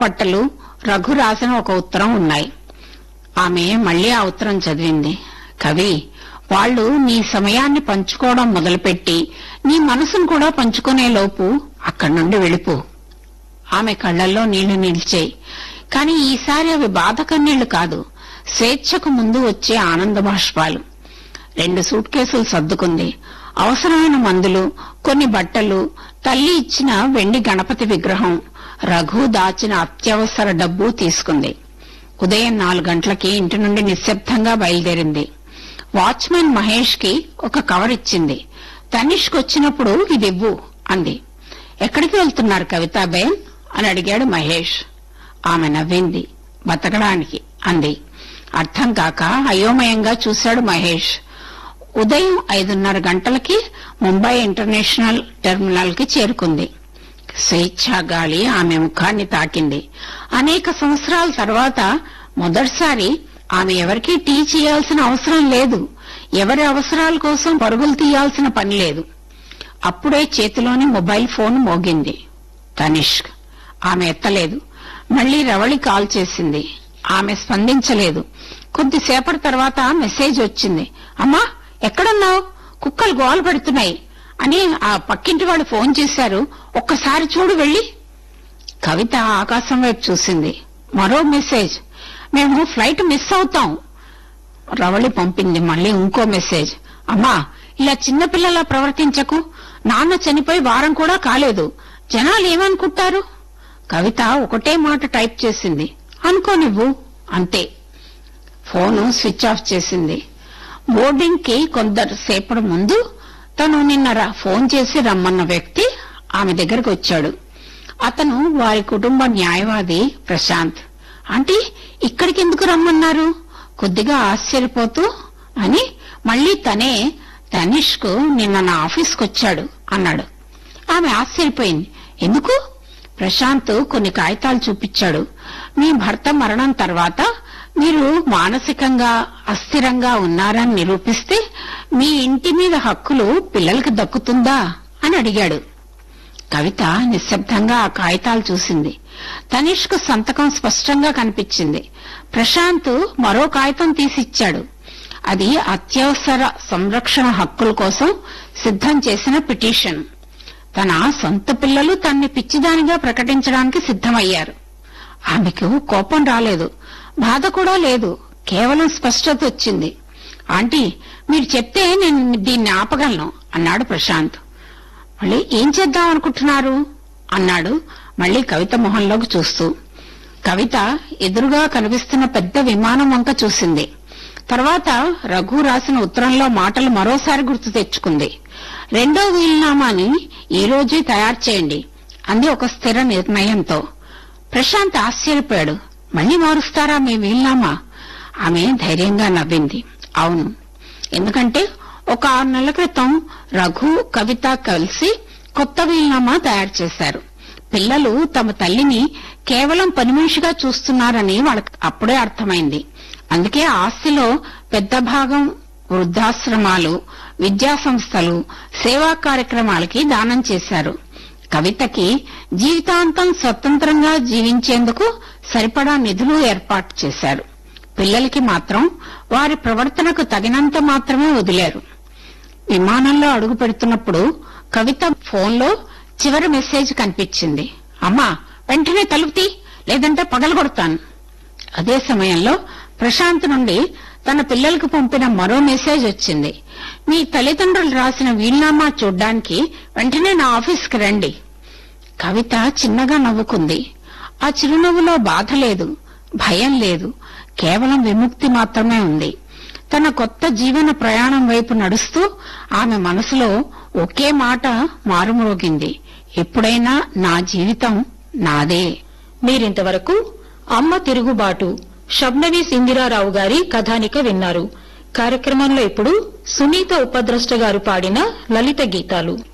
పట్టలు రఘు రాసిన ఒక ఉత్తరం ఉన్నాయి ఆమె మళ్ళీ ఆ ఉత్తరం చదివింది కవి వాళ్ళు నీ సమయాన్ని పంచుకోవడం మొదలుపెట్టి నీ మనసును కూడా పంచుకునే లోపు అక్కడి నుండి వెళ్ళిపో ఆమె కళ్ళల్లో నీళ్లు నిలిచాయి కాని ఈసారి అవి బాధ కన్నీళ్లు కాదు స్వేచ్ఛకు ముందు వచ్చే ఆనంద బాష్పాలు రెండు సూట్ కేసులు సర్దుకుంది అవసరమైన మందులు కొన్ని బట్టలు తల్లి ఇచ్చిన వెండి గణపతి విగ్రహం రఘు దాచిన అత్యవసర డబ్బు తీసుకుంది ఉదయం నాలుగు గంటలకి ఇంటి నుండి నిశ్శబ్దంగా బయలుదేరింది వాచ్మెన్ మహేష్ కి ఒక కవర్ ఇచ్చింది తనిష్క్ వచ్చినప్పుడు ఇది ఇవ్వు అంది ఎక్కడికి వెళ్తున్నారు కవితాబేన్ అని అడిగాడు మహేష్ ఆమె నవ్వింది బతకడానికి అంది అర్థం కాక అయోమయంగా చూశాడు మహేష్ ఉదయం ఐదున్నర గంటలకి ముంబై ఇంటర్నేషనల్ టెర్మినల్ కి చేరుకుంది స్వేచ్ఛా గాలి ఆమె ముఖాన్ని తాకింది అనేక సంవత్సరాల తర్వాత మొదటిసారి ఆమె ఎవరికీ టీ చేయాల్సిన అవసరం లేదు ఎవరి అవసరాల కోసం పరుగులు తీయాల్సిన పని లేదు అప్పుడే చేతిలోని మొబైల్ ఫోన్ మోగింది తనిష్క్ ఆమె ఎత్తలేదు మళ్లీ రవళి కాల్ చేసింది ఆమె స్పందించలేదు కొద్దిసేపటి తర్వాత మెసేజ్ వచ్చింది అమ్మా ఎక్కడున్నావు కుక్కలు గోలు పెడుతున్నాయి అని ఆ పక్కింటి వాళ్ళు ఫోన్ చేశారు ఒక్కసారి చూడు వెళ్ళి కవిత ఆకాశం వైపు చూసింది మరో మెసేజ్ మేము ఫ్లైట్ మిస్ అవుతాం రవళి పంపింది మళ్ళీ ఇంకో మెసేజ్ అమ్మా ఇలా చిన్నపిల్లలా ప్రవర్తించకు నాన్న చనిపోయి వారం కూడా కాలేదు జనాలు ఏమనుకుంటారు కవిత ఒకటే మాట టైప్ చేసింది అనుకో నువ్వు అంతే ఫోను స్విచ్ ఆఫ్ చేసింది బోర్డింగ్ కి కొందరుసేపటి ముందు తను నిన్న రా- ఫోన్ చేసి రమ్మన్న వ్యక్తి ఆమె దగ్గరకు వచ్చాడు అతను వారి కుటుంబ న్యాయవాది ప్రశాంత్ ఆంటీ ఇక్కడికి ఎందుకు రమ్మన్నారు కొద్దిగా ఆశ్చర్యపోతూ అని మళ్ళీ తనే తనిష్క్ నిన్న నా ఆఫీస్కి వచ్చాడు అన్నాడు ఆమె ఆశ్చర్యపోయింది ఎందుకు ప్రశాంత్ కొన్ని కాగితాలు చూపించాడు మీ భర్త మరణం తర్వాత మీరు మానసికంగా అస్థిరంగా ఉన్నారని నిరూపిస్తే మీ ఇంటి మీద హక్కులు పిల్లలకు దక్కుతుందా అని అడిగాడు కవిత నిశ్శబ్దంగా ఆ కాగితాలు చూసింది తనిష్క్ సంతకం స్పష్టంగా కనిపించింది ప్రశాంత్ మరో కాగితం తీసిచ్చాడు అది అత్యవసర సంరక్షణ హక్కుల కోసం సిద్ధం చేసిన పిటిషన్ తన సొంత పిల్లలు తన్ని పిచ్చిదానిగా ప్రకటించడానికి సిద్ధమయ్యారు ఆమెకు కోపం రాలేదు బాధ కూడా లేదు కేవలం స్పష్టత వచ్చింది ఆంటీ మీరు చెప్తే నేను దీన్ని ఆపగలను అన్నాడు ప్రశాంత్ మళ్ళీ ఏం చేద్దాం అనుకుంటున్నారు అన్నాడు మళ్ళీ కవిత మొహంలోకి చూస్తూ కవిత ఎదురుగా కనిపిస్తున్న పెద్ద విమానం వంక చూసింది తర్వాత రఘు రాసిన ఉత్తరంలో మాటలు మరోసారి గుర్తు తెచ్చుకుంది రెండో వీలునామాని ఈ రోజే తయారు చేయండి అంది ఒక స్థిర నిర్ణయంతో ప్రశాంత్ ఆశ్చర్యపోయాడు మళ్ళీ మారుస్తారా మీ వీలునామా ఆమె ధైర్యంగా నవ్వింది అవును ఎందుకంటే ఒక ఆరు నెలల క్రితం రఘు కవిత కలిసి కొత్త వీలునామా తయారు చేశారు పిల్లలు తమ తల్లిని కేవలం పని మనిషిగా చూస్తున్నారని వాళ్ళకి అప్పుడే అర్థమైంది అందుకే ఆస్తిలో పెద్ద భాగం వృద్ధాశ్రమాలు విద్యా సంస్థలు సేవా కార్యక్రమాలకి దానం చేశారు కవితకి జీవితాంతం స్వతంత్రంగా జీవించేందుకు సరిపడా నిధులు ఏర్పాటు చేశారు పిల్లలకి మాత్రం వారి ప్రవర్తనకు తగినంత మాత్రమే వదిలారు విమానంలో అడుగు పెడుతున్నప్పుడు కవిత ఫోన్లో చివరి మెసేజ్ కనిపించింది అమ్మా వెంటనే తలుపు తీ లేదంటే పగలగొడతాను అదే సమయంలో ప్రశాంత్ నుండి తన పిల్లలకు పంపిన మరో మెసేజ్ వచ్చింది మీ తల్లిదండ్రులు రాసిన వీలునామా చూడ్డానికి వెంటనే నా ఆఫీస్కి రండి కవిత చిన్నగా నవ్వుకుంది ఆ చిరునవ్వులో బాధ లేదు భయం లేదు కేవలం విముక్తి మాత్రమే ఉంది తన కొత్త జీవన ప్రయాణం వైపు నడుస్తూ ఆమె మనసులో ఒకే మాట మారుమ్రోగింది ఎప్పుడైనా నా జీవితం నాదే మీరింతవరకు అమ్మ తిరుగుబాటు షబ్నవీస్ ఇందిరారావు గారి కథానిక విన్నారు కార్యక్రమంలో ఇప్పుడు సునీత ఉపద్రష్ట గారు పాడిన లలిత గీతాలు